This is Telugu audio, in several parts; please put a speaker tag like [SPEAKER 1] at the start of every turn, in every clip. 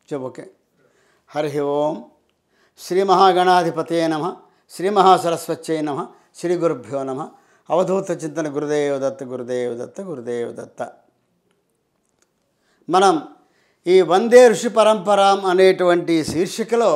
[SPEAKER 1] చెప్పు ఓకే హరి ఓం శ్రీ మహాగణాధిపతే నమ శ్రీ మహాసరస్వత్యై నమ శ్రీ గురుభ్యో నమ అవధూత చింతన గురుదేవ దత్త గురుదేవ దత్త గురుదేవ దత్త మనం ఈ వందే ఋషి పరంపరాం అనేటువంటి శీర్షికలో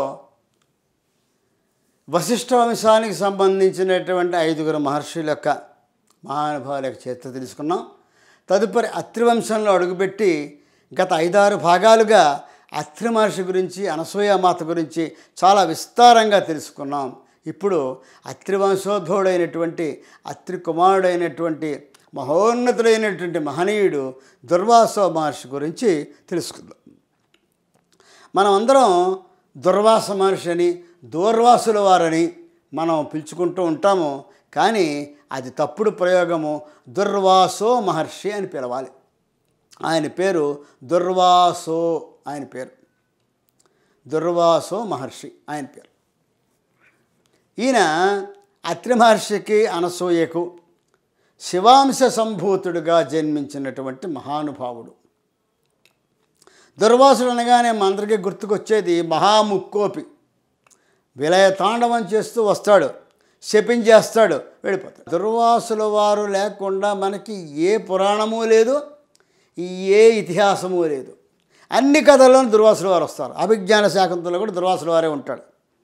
[SPEAKER 1] వశిష్ఠ వంశానికి సంబంధించినటువంటి ఐదుగురు మహర్షుల యొక్క మహానుభావుల యొక్క చరిత్ర తెలుసుకున్నాం తదుపరి అత్రి వంశంలో అడుగుపెట్టి గత ఐదారు భాగాలుగా అత్రి మహర్షి గురించి అనసూయమాత గురించి చాలా విస్తారంగా తెలుసుకున్నాం ఇప్పుడు అత్రి వంశోద్భవుడైనటువంటి అత్రి కుమారుడైనటువంటి మహోన్నతుడైనటువంటి మహనీయుడు దుర్వాసో మహర్షి గురించి తెలుసుకుందాం మనం అందరం దుర్వాస మహర్షి అని దూర్వాసుల వారని మనం పిలుచుకుంటూ ఉంటాము కానీ అది తప్పుడు ప్రయోగము దుర్వాసో మహర్షి అని పిలవాలి ఆయన పేరు దుర్వాసో ఆయన పేరు దుర్వాసో మహర్షి ఆయన పేరు ఈయన అత్రి మహర్షికి అనసూయకు శివాంశ సంభూతుడుగా జన్మించినటువంటి మహానుభావుడు దుర్వాసుడు అనగానే మందరికి గుర్తుకొచ్చేది మహాముక్కోపి విలయ తాండవం చేస్తూ వస్తాడు శపించేస్తాడు వెళ్ళిపోతాడు దుర్వాసుల వారు లేకుండా మనకి ఏ పురాణము లేదు ఏ ఇతిహాసము లేదు అన్ని కథల్లోనూ దుర్వాసుల వారు వస్తారు అభిజ్ఞాన శాకుంతలో కూడా దుర్వాసుల వారే ఉంటాడు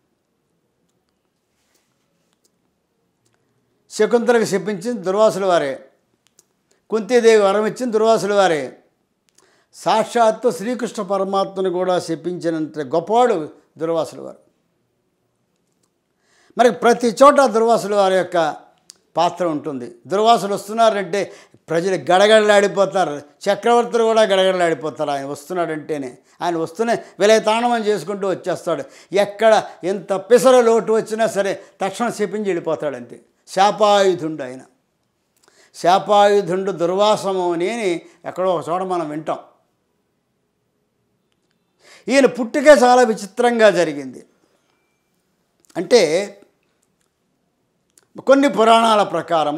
[SPEAKER 1] శకుంతలకు చెప్పించింది దుర్వాసుల వారే కుంతీదేవి వరం ఇచ్చింది దుర్వాసుల వారే సాక్షాత్తు శ్రీకృష్ణ పరమాత్మను కూడా చెప్పించినంత గొప్పవాడు దుర్వాసుల వారు మరి ప్రతి చోట దుర్వాసుల వారి యొక్క పాత్ర ఉంటుంది దుర్వాసులు వస్తున్నారంటే ప్రజలు గడగడలాడిపోతారు చక్రవర్తులు కూడా గడగడలాడిపోతారు ఆయన వస్తున్నాడంటేనే ఆయన వస్తూనే విలయతాండవం చేసుకుంటూ వచ్చేస్తాడు ఎక్కడ ఎంత పిసర లోటు వచ్చినా సరే తక్షణం చెప్పించి వెళ్ళిపోతాడు అంతే శాపాయుధుండు ఆయన శాపాయుధుండు దుర్వాసము అని ఎక్కడో ఒక చోట మనం వింటాం ఈయన పుట్టుకే చాలా విచిత్రంగా జరిగింది అంటే కొన్ని పురాణాల ప్రకారము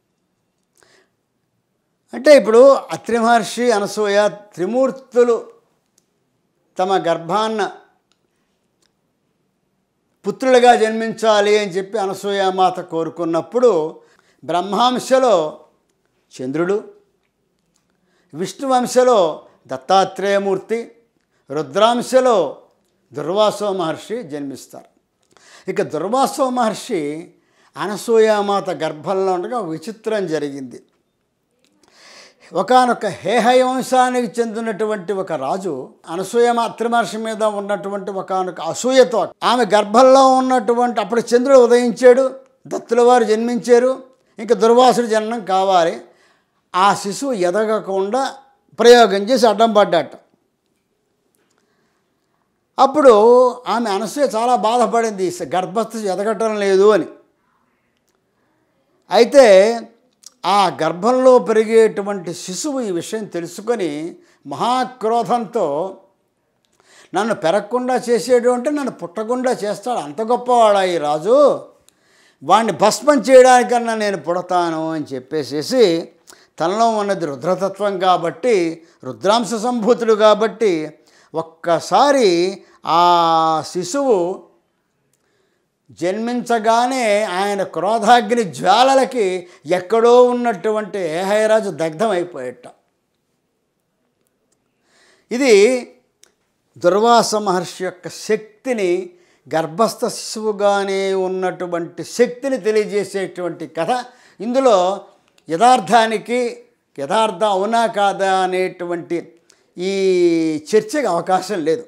[SPEAKER 1] అంటే ఇప్పుడు అత్రి మహర్షి అనసూయ త్రిమూర్తులు తమ గర్భాన్న పుత్రులుగా జన్మించాలి అని చెప్పి అనసూయమాత కోరుకున్నప్పుడు బ్రహ్మాంశలో చంద్రుడు విష్ణువంశలో దత్తాత్రేయమూర్తి రుద్రాంశలో దుర్వాసో మహర్షి జన్మిస్తారు ఇక దుర్వాసో మహర్షి అనసూయామాత గర్భంలో ఉండగా విచిత్రం జరిగింది ఒకనొక హేహయ వంశానికి చెందినటువంటి ఒక రాజు అనసూయ మహర్షి మీద ఉన్నటువంటి ఒకనొక అసూయతో ఆమె గర్భంలో ఉన్నటువంటి అప్పుడు చంద్రుడు ఉదయించాడు దత్తుల వారు జన్మించారు ఇంకా దుర్వాసుడు జననం కావాలి ఆ శిశువు ఎదగకుండా ప్రయోగం చేసి అడ్డం పడ్డాట అప్పుడు ఆమె అనసూయ చాలా బాధపడింది గర్భస్థ ఎదగటం లేదు అని అయితే ఆ గర్భంలో పెరిగేటువంటి శిశువు ఈ విషయం తెలుసుకొని మహాక్రోధంతో నన్ను పెరగకుండా చేసేటువంటి నన్ను పుట్టకుండా చేస్తాడు అంత గొప్పవాడా ఈ రాజు వాడిని భస్మం చేయడానికన్నా నేను పుడతాను అని చెప్పేసేసి తనలో ఉన్నది రుద్రతత్వం కాబట్టి రుద్రాంశ సంభూతుడు కాబట్టి ఒక్కసారి ఆ శిశువు జన్మించగానే ఆయన క్రోధాగ్ని జ్వాలలకి ఎక్కడో ఉన్నటువంటి ఏహయరాజు దగ్ధమైపోయేట ఇది దుర్వాస మహర్షి యొక్క శక్తిని గర్భస్థ శిశువుగానే ఉన్నటువంటి శక్తిని తెలియజేసేటువంటి కథ ఇందులో యథార్థానికి యథార్థ అవునా కాదా అనేటువంటి ఈ చర్చకి అవకాశం లేదు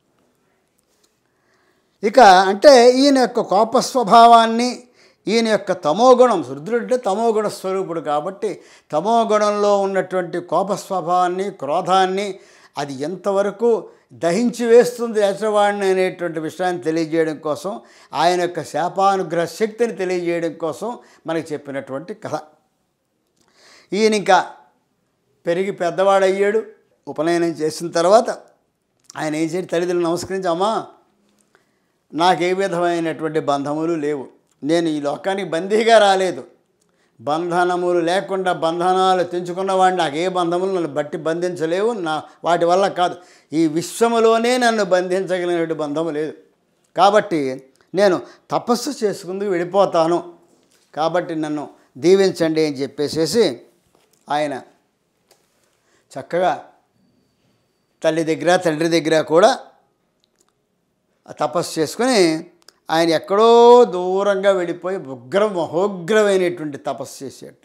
[SPEAKER 1] ఇక అంటే ఈయన యొక్క కోప స్వభావాన్ని ఈయన యొక్క తమోగుణం రుద్రుడు అంటే తమోగుణ స్వరూపుడు కాబట్టి తమోగుణంలో ఉన్నటువంటి కోప స్వభావాన్ని క్రోధాన్ని అది ఎంతవరకు దహించి వేస్తుంది యశవాణి అనేటువంటి విషయాన్ని తెలియజేయడం కోసం ఆయన యొక్క శాపానుగ్రహ శక్తిని తెలియజేయడం కోసం మనకి చెప్పినటువంటి కథ ఈయన ఇంకా పెరిగి పెద్దవాడయ్యాడు ఉపనయనం చేసిన తర్వాత ఆయన ఏం చేసి తల్లిదండ్రులు నమస్కరించి అమ్మా నాకు ఏ విధమైనటువంటి బంధములు లేవు నేను ఈ లోకానికి బందీగా రాలేదు బంధనములు లేకుండా బంధనాలు తెంచుకున్నవాడిని నాకు ఏ బంధములు నన్ను బట్టి బంధించలేవు నా వాటి వల్ల కాదు ఈ విశ్వములోనే నన్ను బంధించగలిగినటువంటి బంధము లేదు కాబట్టి నేను తపస్సు చేసుకుందుకు వెళ్ళిపోతాను కాబట్టి నన్ను దీవించండి అని చెప్పేసేసి ఆయన చక్కగా తల్లి దగ్గర తండ్రి దగ్గర కూడా తపస్సు చేసుకొని ఆయన ఎక్కడో దూరంగా వెళ్ళిపోయి ఉగ్ర మహోగ్రమైనటువంటి తపస్సు చేసేట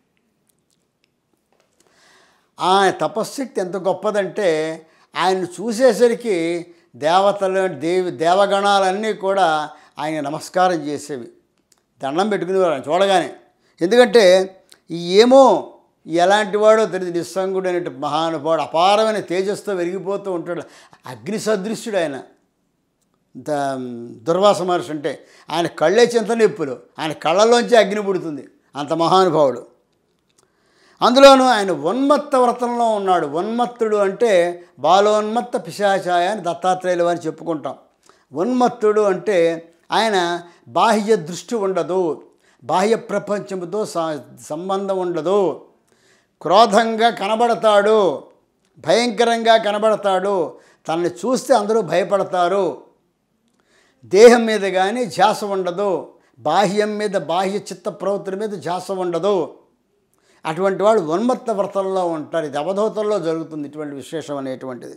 [SPEAKER 1] ఆ తపశ్శక్తి ఎంత గొప్పదంటే ఆయన చూసేసరికి దేవతలు దేవి దేవగణాలన్నీ కూడా ఆయన నమస్కారం చేసేవి దండం పెట్టుకునేవారు ఆయన చూడగానే ఎందుకంటే ఈ ఏమో ఎలాంటి వాడో తెలియదు నిస్సంగుడు అనే మహానుభావుడు అపారమైన తేజస్తో వెలిగిపోతూ ఉంటాడు అగ్ని సదృశ్యుడు ఆయన ద దుర్వాస మహర్షి అంటే ఆయన కళ్ళే చింత నొప్పులు ఆయన కళ్ళలోంచి అగ్ని పుడుతుంది అంత మహానుభావుడు అందులోనూ ఆయన ఉన్మత్త వ్రతంలో ఉన్నాడు ఉన్మత్తుడు అంటే బాలోన్మత్త పిశాచాయ అని దత్తాత్రేయులు అని చెప్పుకుంటాం ఉన్మత్తుడు అంటే ఆయన బాహ్య దృష్టి ఉండదు బాహ్య ప్రపంచంతో స- సంబంధం ఉండదు క్రోధంగా కనబడతాడు భయంకరంగా కనబడతాడు తనని చూస్తే అందరూ భయపడతారు దేహం మీద కానీ ధ్యాస ఉండదు బాహ్యం మీద బాహ్య చిత్త ప్రవృత్తుల మీద ధ్యాస ఉండదు అటువంటి వాడు ఉన్మత్త వ్రతంలో ఉంటారు ఇది అవధూతంలో జరుగుతుంది ఇటువంటి విశేషం అనేటువంటిది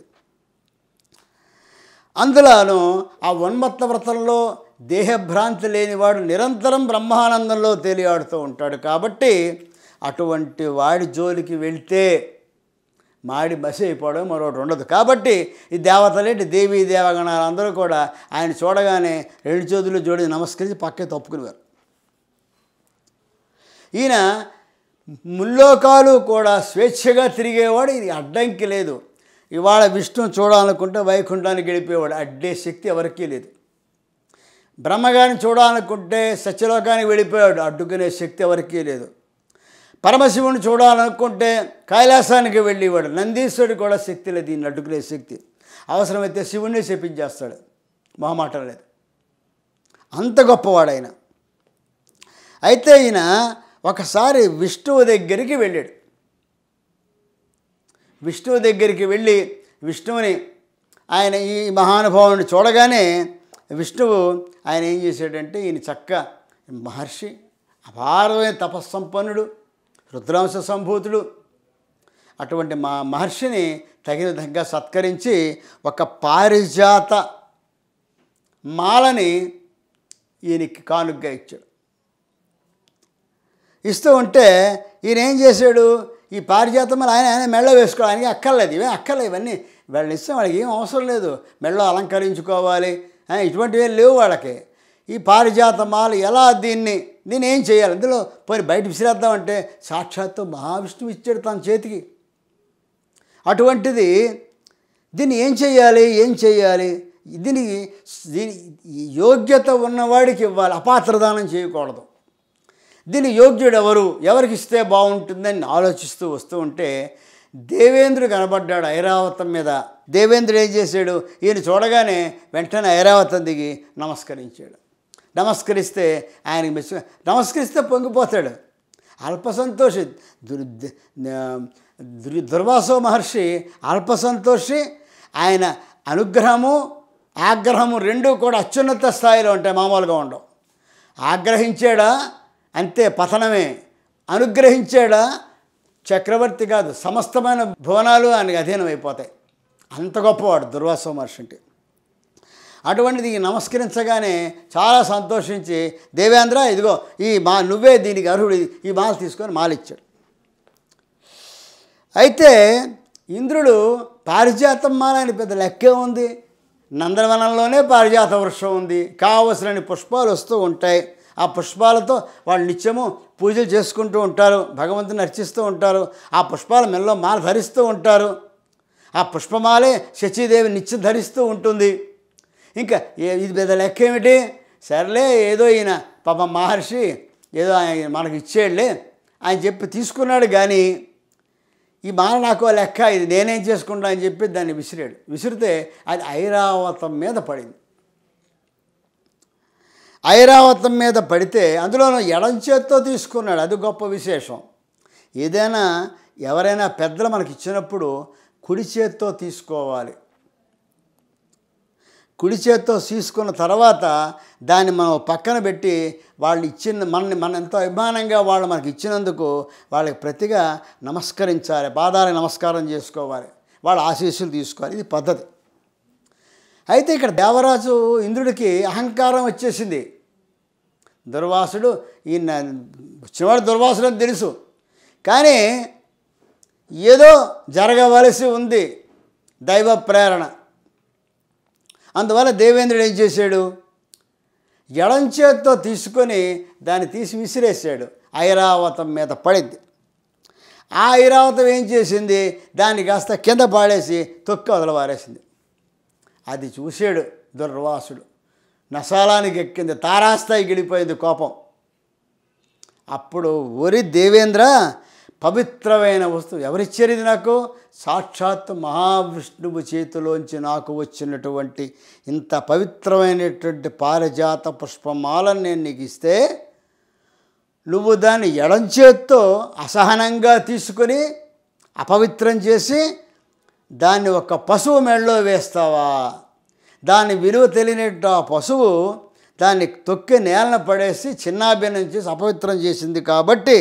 [SPEAKER 1] అందులోనూ ఆ ఉన్మత్త వ్రతంలో దేహభ్రాంతి లేనివాడు నిరంతరం బ్రహ్మానందంలో తేలియాడుతూ ఉంటాడు కాబట్టి అటువంటి వాడి జోలికి వెళ్తే మాడి మసి అయిపోవడం మరొకటి ఉండదు కాబట్టి ఈ దేవతలేంటి దేవీ దేవగణాలు అందరూ కూడా ఆయన చూడగానే రెండు చేతులు జోడి నమస్కరించి పక్కే తప్పుకునేవారు ఈయన ముల్లోకాలు కూడా స్వేచ్ఛగా తిరిగేవాడు ఇది అడ్డంకి లేదు ఇవాళ విష్ణు చూడాలనుకుంటే వైకుంఠానికి వెళ్ళిపోయేవాడు అడ్డే శక్తి ఎవరికీ లేదు బ్రహ్మగారిని చూడాలనుకుంటే సత్యలోకానికి వెళ్ళిపోయాడు అడ్డుకునే శక్తి ఎవరికీ లేదు పరమశివుని చూడాలనుకుంటే కైలాసానికి వెళ్ళేవాడు నందీశ్వరుడు కూడా శక్తి లేదు దీన్ని అడ్డుకునే శక్తి అవసరమైతే శివుణ్ణి చెప్పించేస్తాడు మొహమాటం లేదు అంత గొప్పవాడు ఆయన అయితే ఈయన ఒకసారి విష్ణువు దగ్గరికి వెళ్ళాడు విష్ణువు దగ్గరికి వెళ్ళి విష్ణువుని ఆయన ఈ మహానుభావుని చూడగానే విష్ణువు ఆయన ఏం చేశాడంటే ఈయన చక్క మహర్షి అపారమైన తపస్సంపన్నుడు రుద్రాంశ సంభూతుడు అటువంటి మా మహర్షిని తగిన విధంగా సత్కరించి ఒక పారిజాత మాలని ఈయనకి కానుగ్గా ఇచ్చాడు ఇస్తూ ఉంటే ఈయన ఏం చేశాడు ఈ పారిజాతం మరి ఆయన ఆయన మెళ్ళ వేసుకోవాలి ఆయనకి అక్కర్లేదు ఇవే అక్కర్లేదు ఇవన్నీ వాళ్ళని ఇస్తే వాళ్ళకి ఏం అవసరం లేదు మెళ్ళో అలంకరించుకోవాలి ఆ, ఇటువంటివి ఏం లేవు వాళ్ళకి ఈ పారిజాత మాల ఎలా దీన్ని దీన్ని ఏం చేయాలి ఇందులో పోయి బయట విసిరేద్దామంటే సాక్షాత్తు మహావిష్ణువు ఇచ్చాడు తన చేతికి అటువంటిది దీన్ని ఏం చేయాలి ఏం చేయాలి దీనికి దీని ఈ యోగ్యత ఉన్నవాడికి ఇవ్వాలి అపాత్రదానం చేయకూడదు దీని యోగ్యుడు ఎవరు ఎవరికి ఇస్తే బాగుంటుందని ఆలోచిస్తూ వస్తూ ఉంటే దేవేంద్రుడు కనబడ్డాడు ఐరావతం మీద దేవేంద్రుడు ఏం చేశాడు ఈయన చూడగానే వెంటనే ఐరావతం దిగి నమస్కరించాడు నమస్కరిస్తే ఆయనకి మెచ్చు నమస్కరిస్తే పొంగిపోతాడు అల్ప సంతోషి దుర్ దుర్- దుర్వాసో మహర్షి అల్ప సంతోషి ఆయన అనుగ్రహము ఆగ్రహము రెండూ కూడా అత్యున్నత స్థాయిలో ఉంటాయి మామూలుగా ఉండవు ఆగ్రహించాడా అంతే పతనమే అనుగ్రహించాడా చక్రవర్తి కాదు సమస్తమైన భువనాలు ఆయనకి అధీనం అయిపోతాయి అంత గొప్పవాడు దుర్వాస మహర్షి అంటే అటువంటిది ఈ నమస్కరించగానే చాలా సంతోషించి దేవేంద్ర ఇదిగో ఈ మా నువ్వే దీనికి అర్హుడు ఈ మాల తీసుకొని మాల ఇచ్చాడు అయితే ఇంద్రుడు పారిజాతం మాల అని పెద్ద లెక్కే ఉంది నందనవనంలోనే పారిజాత వృక్షం ఉంది కావలసినన్ని పుష్పాలు వస్తూ ఉంటాయి ఆ పుష్పాలతో వాళ్ళు నిత్యము పూజలు చేసుకుంటూ ఉంటారు భగవంతుని అర్చిస్తూ ఉంటారు ఆ పుష్పాల మెల్లో మాల ధరిస్తూ ఉంటారు ఆ పుష్పమాలే శచీదేవి నిత్యం ధరిస్తూ ఉంటుంది ఇంకా ఏ- ఇది పెద్ద లెక్క ఏమిటి సర్లే ఏదో ఈయన పాప మహర్షి ఏదో ఆయన మనకి ఇచ్చేళ్ళే ఆయన చెప్పి తీసుకున్నాడు కానీ ఈ మాల నాకు ఆ లెక్క ఇది నేనేం చేసుకుంటా అని చెప్పి దాన్ని విసిరాడు విసిరితే అది ఐరావతం మీద పడింది ఐరావతం మీద పడితే అందులోనూ ఎడం చేత్తో తీసుకున్నాడు అది గొప్ప విశేషం ఏదైనా ఎవరైనా పెద్దలు మనకి ఇచ్చినప్పుడు కుడి చేత్తో తీసుకోవాలి కుడి చేత్తో తీసుకున్న తర్వాత దాన్ని మనం పక్కన పెట్టి వాళ్ళు ఇచ్చిన మనని మన ఎంతో అభిమానంగా వాళ్ళు మనకి ఇచ్చినందుకు వాళ్ళకి ప్రతిగా నమస్కరించాలి పాదాలకు నమస్కారం చేసుకోవాలి వాళ్ళ ఆశీస్సులు తీసుకోవాలి ఇది పద్ధతి అయితే ఇక్కడ దేవరాజు ఇంద్రుడికి అహంకారం వచ్చేసింది దుర్వాసుడు ఈయన చివరి దుర్వాసుడు అని తెలుసు కానీ ఏదో జరగవలసి ఉంది దైవ ప్రేరణ అందువల్ల దేవేంద్రుడు ఏం చేశాడు ఎడం చేత్తో తీసుకొని దాన్ని తీసి విసిరేసాడు ఐరావతం మీద పడింది ఆ ఐరావతం ఏం చేసింది దాన్ని కాస్త కింద పాడేసి తొక్కి వదలవారేసింది అది చూశాడు దుర్వాసుడు నశాలానికి ఎక్కింది తారాస్థాయి గెలిపోయింది కోపం అప్పుడు ఒరి దేవేంద్ర పవిత్రమైన వస్తువు ఎవరిచ్చారు ఇది నాకు సాక్షాత్ మహావిష్ణువు చేతిలోంచి నాకు వచ్చినటువంటి ఇంత పవిత్రమైనటువంటి పారిజాత పుష్పమాలను నేను నీకు ఇస్తే నువ్వు దాన్ని ఎడం చేత్తో అసహనంగా తీసుకొని అపవిత్రం చేసి దాన్ని ఒక పశువు మెడలో వేస్తావా దాని విలువ తెలియనట్టు ఆ పశువు దాన్ని తొక్కి నేలన పడేసి చిన్నాభిన్నం చేసి అపవిత్రం చేసింది కాబట్టి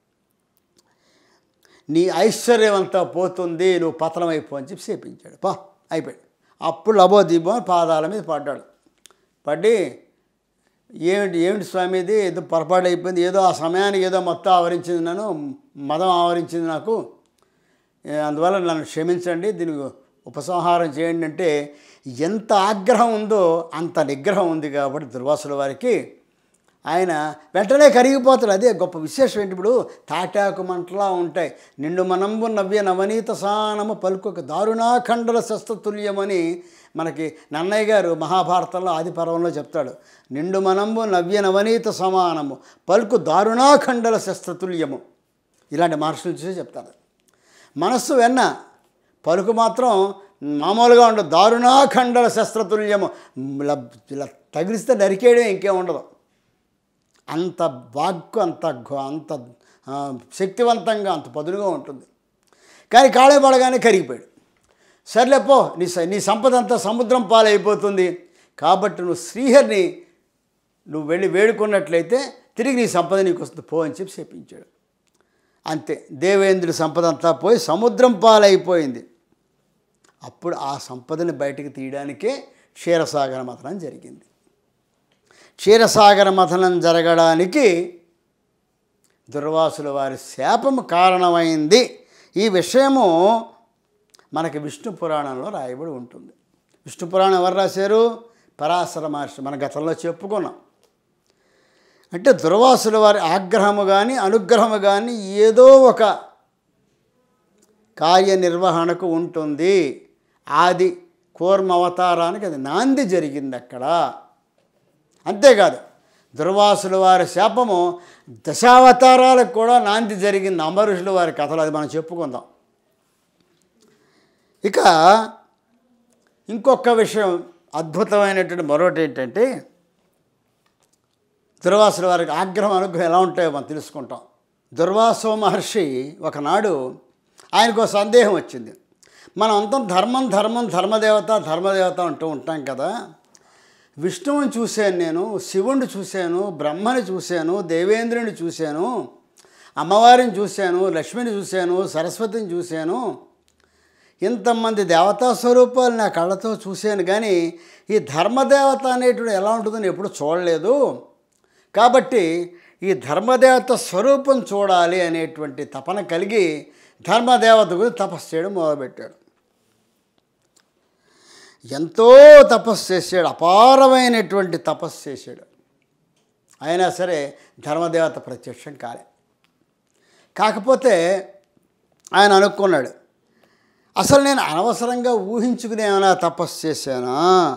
[SPEAKER 1] నీ ఐశ్వర్యం అంతా పోతుంది నువ్వు పతనం అయిపో అని చెప్పి చేపించాడు పా అయిపోయాడు అప్పుడు లబోదీపం పాదాల మీద పడ్డాడు పడి ఏమిటి ఏమిటి స్వామి ఇది ఏదో పొరపాటు అయిపోయింది ఏదో ఆ సమయానికి ఏదో మొత్తం ఆవరించింది నన్ను మదం ఆవరించింది నాకు ఏ, అందువల్ల నన్ను క్షమించండి దీనికి ఉపసంహారం చేయండి అంటే ఎంత ఆగ్రహం ఉందో అంత నిగ్రహం ఉంది కాబట్టి దుర్వాసుల వారికి ఆయన వెంటనే కరిగిపోతాడు అదే గొప్ప విశేషం ఏంటి ఇప్పుడు తాటాకు మంటలా ఉంటాయి నిండు మనంబు నవ్య నవనీత సానము పలుకొక దారుణాఖండల శస్త్రతుల్యమని మనకి నన్నయ్య గారు మహాభారతంలో ఆది పర్వంలో చెప్తాడు నిండు మనంబు నవ్య నవనీత సమానము పలుకు దారుణాఖండల శస్త్రతుల్యము ఇలాంటి మహర్షులు చూసి చెప్తారు మనస్సు వెన్న పలుకు మాత్రం మామూలుగా ఉండదు దారుణాఖండల శస్త్రతుల్యము ఇలా ఇలా తగిలిస్తే నరికేయడం ఇంకేం ఉండదు అంత వాక్కు అంత ఘ- అంత ఆ, శక్తివంతంగా అంత పదునుగా ఉంటుంది కానీ కాళే పడగానే కరిగిపోయాడు సర్లేపో నీ స- నీ సంపద అంతా సముద్రం పాలైపోతుంది కాబట్టి నువ్వు శ్రీహరిని నువ్వు వెళ్ళి వేడుకున్నట్లయితే తిరిగి నీ సంపద నీకు వస్తుంది పో అని చెప్పి చెప్పించాడు అంతే దేవేంద్రుడి సంపద అంతా పోయి సముద్రం పాలైపోయింది అప్పుడు ఆ సంపదని బయటికి తీయడానికే క్షీరసాగర మథనం జరిగింది క్షీరసాగర మథనం జరగడానికి దుర్వాసుల వారి శాపము కారణమైంది ఈ విషయము మనకి విష్ణు పురాణంలో రాయబడి ఉంటుంది విష్ణు పురాణం ఎవరు రాశారు పరాశర మహర్షి మన గతంలో చెప్పుకున్నాం అంటే దుర్వాసుల వారి ఆగ్రహము కానీ అనుగ్రహము కానీ ఏదో ఒక కార్యనిర్వహణకు ఉంటుంది ఆది కూర్మ అవతారానికి అది నాంది జరిగింది అక్కడ అంతేకాదు దుర్వాసుల వారి శాపము దశావతారాలకు కూడా నాంది జరిగింది అంబరీషుల వారి కథలు అది మనం చెప్పుకుందాం ఇక ఇంకొక విషయం అద్భుతమైనటువంటి మరొకటి ఏంటంటే దుర్వాసుల వారికి ఆగ్రహం అనుగ్రహం ఎలా ఉంటాయో మనం తెలుసుకుంటాం దుర్వాసో మహర్షి ఒకనాడు ఆయనకు ఒక సందేహం వచ్చింది మనం అంతా ధర్మం ధర్మం ధర్మదేవత ధర్మదేవత అంటూ ఉంటాం కదా విష్ణువుని చూశాను నేను శివుణ్ణి చూశాను బ్రహ్మని చూశాను దేవేంద్రుని చూశాను అమ్మవారిని చూశాను లక్ష్మిని చూశాను సరస్వతిని చూశాను ఇంతమంది దేవతా స్వరూపాలు నా కళ్ళతో చూశాను కానీ ఈ ధర్మదేవత అనేటువంటి ఎలా ఉంటుందని ఎప్పుడు చూడలేదు కాబట్టి ఈ ధర్మదేవత స్వరూపం చూడాలి అనేటువంటి తపన కలిగి ధర్మదేవత గురించి తపస్సు చేయడం మొదలుపెట్టాడు ఎంతో తపస్సు చేశాడు అపారమైనటువంటి తపస్సు చేశాడు అయినా సరే ధర్మదేవత ప్రత్యక్షం కాలే కాకపోతే ఆయన అనుకున్నాడు అసలు నేను అనవసరంగా ఊహించుకుని ఏమైనా తపస్సు చేశానా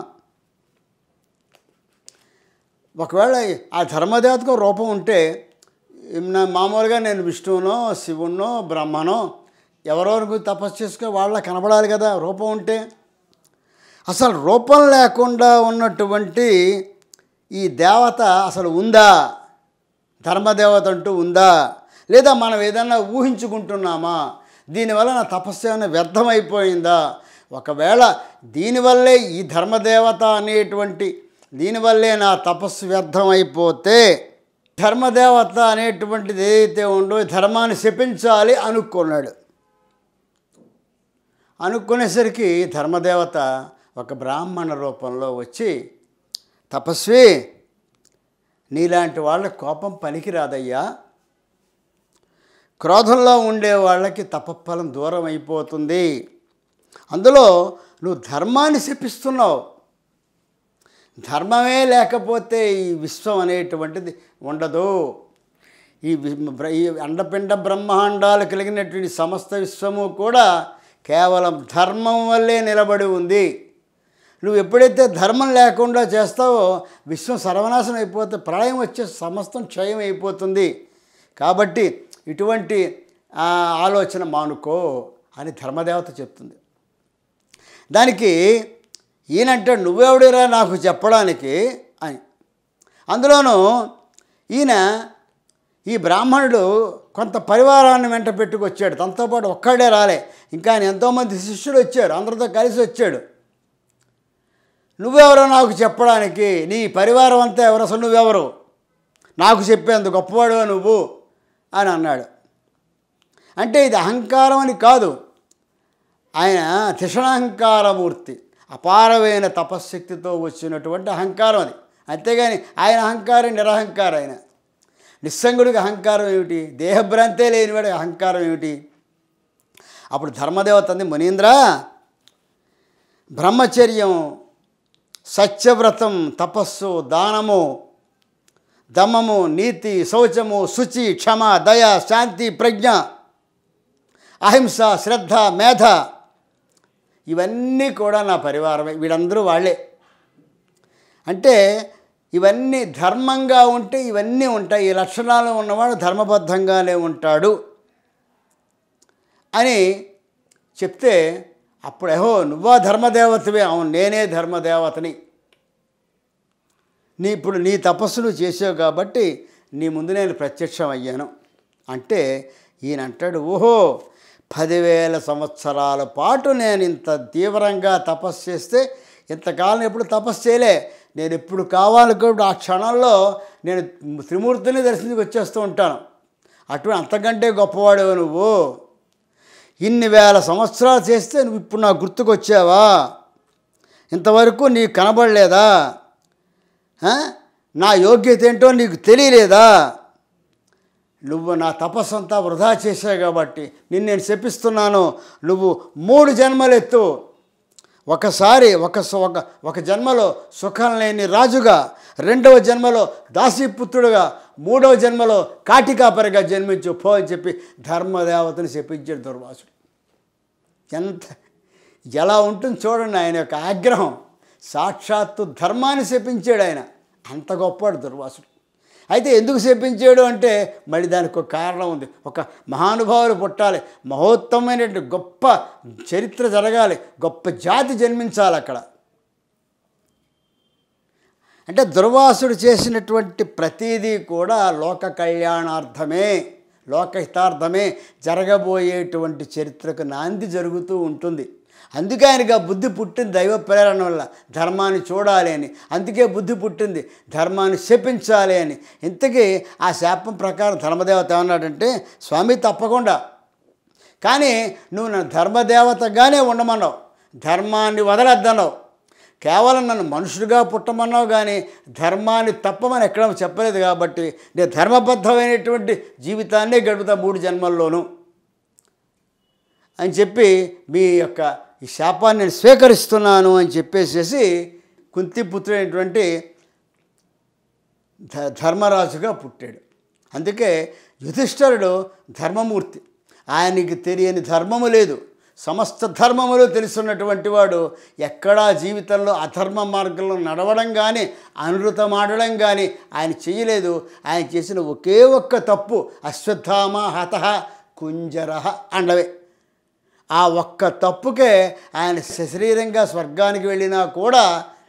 [SPEAKER 1] ఒకవేళ ఆ ధర్మదేవతకు రూపం ఉంటే నా మామూలుగా నేను విష్ణువునో శివునో బ్రహ్మనో ఎవరెవరికి తపస్సు చేసుకుని వాళ్ళ కనపడాలి కదా రూపం ఉంటే అసలు రూపం లేకుండా ఉన్నటువంటి ఈ దేవత అసలు ఉందా ధర్మదేవత అంటూ ఉందా లేదా మనం ఏదన్నా ఊహించుకుంటున్నామా దీనివల్ల నా తపస్సు ఏమైనా వ్యర్థమైపోయిందా ఒకవేళ దీనివల్లే ఈ ధర్మదేవత అనేటువంటి దీనివల్లే నా తపస్సు వ్యర్థమైపోతే ధర్మదేవత అనేటువంటిది ఏదైతే ఉందో ఈ ధర్మాన్ని శపించాలి అనుకున్నాడు అనుకునేసరికి ధర్మదేవత ఒక బ్రాహ్మణ రూపంలో వచ్చి తపస్వి నీలాంటి వాళ్ళ కోపం పనికిరాదయ్యా క్రోధంలో ఉండే వాళ్ళకి తపఫలం దూరం అయిపోతుంది అందులో నువ్వు ధర్మాన్ని శపిస్తున్నావు ధర్మమే లేకపోతే ఈ విశ్వం అనేటువంటిది ఉండదు ఈ వి- బ్ర- ఈ అండపిండ బ్రహ్మాండాలు కలిగినటువంటి సమస్త విశ్వము కూడా కేవలం ధర్మం వల్లే నిలబడి ఉంది నువ్వు ఎప్పుడైతే ధర్మం లేకుండా చేస్తావో విశ్వం సర్వనాశనం అయిపోతే ప్రళయం వచ్చే సమస్తం క్షయం అయిపోతుంది కాబట్టి ఇటువంటి ఆ, ఆలోచన మానుకో అని ధర్మదేవత చెప్తుంది దానికి ఈయనంటే నువ్వెవడిరా నాకు చెప్పడానికి అని అందులోనూ ఈయన ఈ బ్రాహ్మణుడు కొంత పరివారాన్ని వెంట పెట్టుకొచ్చాడు తనతో పాటు ఒక్కడే రాలే ఇంకా ఆయన ఎంతోమంది శిష్యులు వచ్చారు అందరితో కలిసి వచ్చాడు నువ్వెవరో నాకు చెప్పడానికి నీ పరివారం అంతా ఎవరు అసలు నువ్వెవరు నాకు చెప్పేందుకు గొప్పవాడు నువ్వు అని అన్నాడు అంటే ఇది అహంకారం అని కాదు ఆయన తిషణాహంకారమూర్తి అపారమైన తపశ్శక్తితో వచ్చినటువంటి అహంకారం అది అంతేగాని ఆయన అహంకారం నిరహంకారం ఆయన నిస్సంగుడికి అహంకారం ఏమిటి దేహభ్రాంతే లేనివాడి అహంకారం ఏమిటి అప్పుడు ధర్మదేవత అంది మునీంద్ర బ్రహ్మచర్యం సత్యవ్రతం తపస్సు దానము దమము నీతి శౌచము శుచి క్షమ దయ శాంతి ప్రజ్ఞ అహింస శ్రద్ధ మేధ ఇవన్నీ కూడా నా పరివారమే వీళ్ళందరూ వాళ్ళే అంటే ఇవన్నీ ధర్మంగా ఉంటే ఇవన్నీ ఉంటాయి ఈ లక్షణాలు ఉన్నవాడు ధర్మబద్ధంగానే ఉంటాడు అని చెప్తే అప్పుడు ఏహో నువ్వా ధర్మదేవతవే అవును నేనే ధర్మదేవతని నీ ఇప్పుడు నీ తపస్సు నువ్వు చేసావు కాబట్టి నీ ముందు నేను ప్రత్యక్షం అయ్యాను అంటే ఈయన అంటాడు ఓహో పదివేల సంవత్సరాల పాటు నేను ఇంత తీవ్రంగా తపస్సు చేస్తే ఇంతకాలం ఎప్పుడు తపస్సు చేయలే నేను ఎప్పుడు కావాలనుకుంటే ఆ క్షణంలో నేను త్రిమూర్తిని దర్శనానికి వచ్చేస్తూ ఉంటాను అటువంటి అంతకంటే గొప్పవాడు నువ్వు ఇన్ని వేల సంవత్సరాలు చేస్తే నువ్వు ఇప్పుడు నాకు గుర్తుకొచ్చావా ఇంతవరకు నీకు కనబడలేదా ఆ? నా యోగ్యత ఏంటో నీకు తెలియలేదా నువ్వు నా తపస్సు అంతా వృధా చేశావు కాబట్టి నిన్ను నేను శపిస్తున్నాను నువ్వు మూడు జన్మలెత్తు ఒకసారి ఒక సు- ఒక ఒక జన్మలో సుఖం లేని రాజుగా రెండవ జన్మలో దాసీపుత్రుడుగా మూడవ జన్మలో కాటికాపరిగా జన్మించు పో అని చెప్పి ధర్మదేవతని శపించాడు దుర్వాసుడు ఎంత ఎలా ఉంటుంది చూడండి ఆయన యొక్క ఆగ్రహం సాక్షాత్తు ధర్మాన్ని శపించాడు ఆయన అంత గొప్పవాడు దుర్వాసుడు అయితే ఎందుకు శపించాడు అంటే మళ్ళీ దానికి ఒక కారణం ఉంది ఒక మహానుభావులు పుట్టాలి మహోత్తమైనటువంటి గొప్ప చరిత్ర జరగాలి గొప్ప జాతి జన్మించాలి అక్కడ అంటే దుర్వాసుడు చేసినటువంటి ప్రతీదీ కూడా లోక కళ్యాణార్థమే లోకహితార్థమే జరగబోయేటువంటి చరిత్రకు నాంది జరుగుతూ ఉంటుంది అందుకే ఆయనకి ఆ బుద్ధి పుట్టింది దైవ ప్రేరణ వల్ల ధర్మాన్ని చూడాలి అని అందుకే బుద్ధి పుట్టింది ధర్మాన్ని శపించాలి అని ఇంతకీ ఆ శాపం ప్రకారం ధర్మదేవత ఏమన్నాడంటే స్వామి తప్పకుండా కానీ నువ్వు నన్ను ధర్మదేవతగానే ఉండమన్నావు ధర్మాన్ని వదలద్దన్నావు కేవలం నన్ను మనుషుడిగా పుట్టమన్నావు కానీ ధర్మాన్ని తప్పమని ఎక్కడ చెప్పలేదు కాబట్టి నేను ధర్మబద్ధమైనటువంటి జీవితాన్నే గడుపుతా మూడు జన్మల్లోనూ అని చెప్పి మీ యొక్క ఈ శాపాన్ని నేను స్వీకరిస్తున్నాను అని చెప్పేసేసి కుంతిపుత్రుడైనటువంటి ధ ధర్మరాజుగా పుట్టాడు అందుకే యుధిష్ఠరుడు ధర్మమూర్తి ఆయనకి తెలియని ధర్మము లేదు సమస్త ధర్మములు తెలుసున్నటువంటి వాడు ఎక్కడా జీవితంలో అధర్మ మార్గంలో నడవడం కానీ అనృతమాడడం కానీ ఆయన చేయలేదు ఆయన చేసిన ఒకే ఒక్క తప్పు అశ్వత్థామ హత కుంజర అండవే ఆ ఒక్క తప్పుకే ఆయన సశరీరంగా స్వర్గానికి వెళ్ళినా కూడా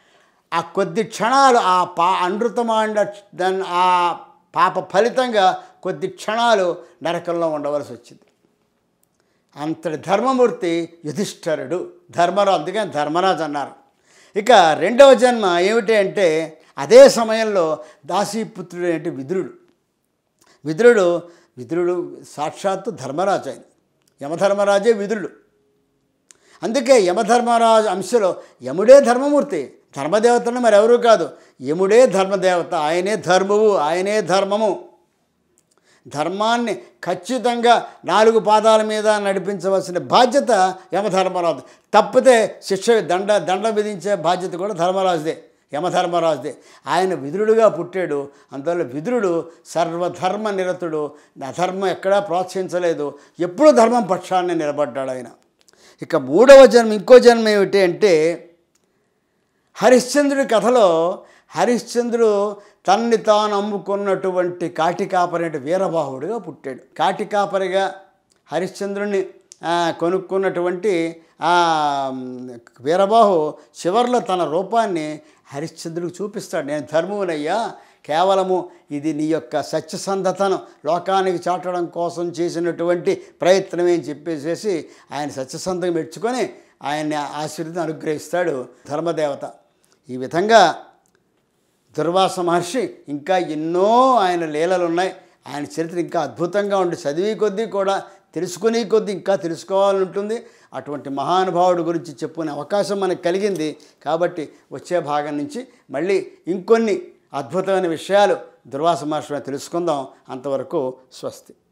[SPEAKER 1] ఆ కొద్ది క్షణాలు ఆ పా అనృతమాండ దాని ఆ పాప ఫలితంగా కొద్ది క్షణాలు నరకంలో ఉండవలసి వచ్చింది అంతటి ధర్మమూర్తి యుధిష్ఠరుడు ధర్మరాజు అందుకని ధర్మరాజు అన్నారు ఇక రెండవ జన్మ ఏమిటి అంటే అదే సమయంలో దాసీపుత్రుడు ఏంటి విదురుడు విదురుడు విదురుడు సాక్షాత్తు ధర్మరాజు ఆయన యమధర్మరాజే విదురుడు అందుకే యమధర్మరాజు అంశలో యముడే ధర్మమూర్తి ధర్మదేవతను మరి ఎవరూ కాదు యముడే ధర్మదేవత ఆయనే ధర్మము ఆయనే ధర్మము ధర్మాన్ని ఖచ్చితంగా నాలుగు పాదాల మీద నడిపించవలసిన బాధ్యత యమధర్మరాజు తప్పితే శిక్ష దండ దండ విధించే బాధ్యత కూడా ధర్మరాజుదే యమధర్మరాజుదే ఆయన విదురుడుగా పుట్టాడు అందువల్ల విదురుడు సర్వధర్మ నిరతుడు అధర్మం ఎక్కడా ప్రోత్సహించలేదు ఎప్పుడూ ధర్మం పక్షాన్ని నిలబడ్డాడు ఆయన ఇక మూడవ జన్మ ఇంకో జన్మ ఏమిటి అంటే హరిశ్చంద్రుడి కథలో హరిశ్చంద్రుడు తన్ని తాను అమ్ముకున్నటువంటి కాటికాపరి వీరబాహుడుగా పుట్టాడు కాటికాపరిగా హరిశ్చంద్రుడిని ఆ, కొనుక్కున్నటువంటి ఆ వీరబాహు చివర్లో తన రూపాన్ని హరిశ్చంద్రుడికి చూపిస్తాడు నేను ధర్మమునయ్యా కేవలము ఇది నీ యొక్క సత్యసంధతను లోకానికి చాటడం కోసం చేసినటువంటి ప్రయత్నమే అని చెప్పేసేసి ఆయన సత్యసంధం మెచ్చుకొని ఆయన్ని ఆశీర్వదం అనుగ్రహిస్తాడు ధర్మదేవత ఈ విధంగా దుర్వాస మహర్షి ఇంకా ఎన్నో ఆయన లీలలు ఉన్నాయి ఆయన చరిత్ర ఇంకా అద్భుతంగా ఉండి చదివి కొద్దీ కూడా తెలుసుకునే కొద్దీ ఇంకా తెలుసుకోవాలని ఉంటుంది అటువంటి మహానుభావుడి గురించి చెప్పుకునే అవకాశం మనకు కలిగింది కాబట్టి వచ్చే భాగం నుంచి మళ్ళీ ఇంకొన్ని అద్భుతమైన విషయాలు దుర్వాస మహర్షి తెలుసుకుందాం అంతవరకు స్వస్తి